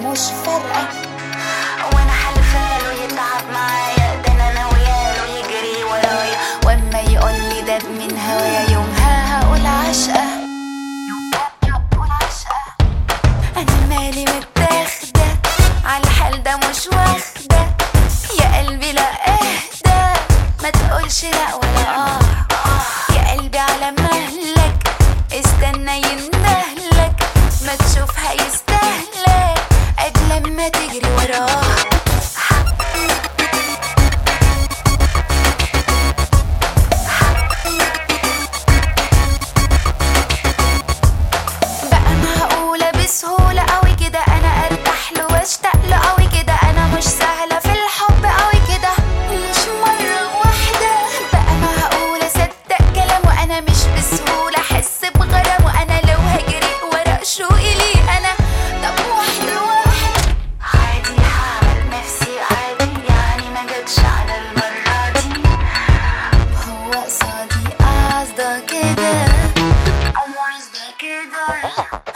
مش فارقة وانا حلفاله يتعب معايا ده انا ناوياله يجري ورايا واما يقول لي ده من هوايا يومها هقول عشقة يقول عشقة انا مالي متاخدة على الحال ده مش واخدة يا قلبي لا اهدى ما تقولش لا ولا اه يا قلبي على مهلك استنى يندهلك ما تشوف هيستهلك قبل ما تجري وراه بقى معقولة بسهولة قوي كده انا ارتاح له واشتاق له قوي كده انا مش سهلة في الحب قوي كده مش مرة واحدة بقى معقولة صدق كلامه انا مش بسهولة احس بغرام وانا لو هجري ورا شوقي ليه انا طب واحدة واحدة عادي هعمل نفسي عادي يعني ما جاتش على المرة دي هو قصدي قصده كده قصدك كده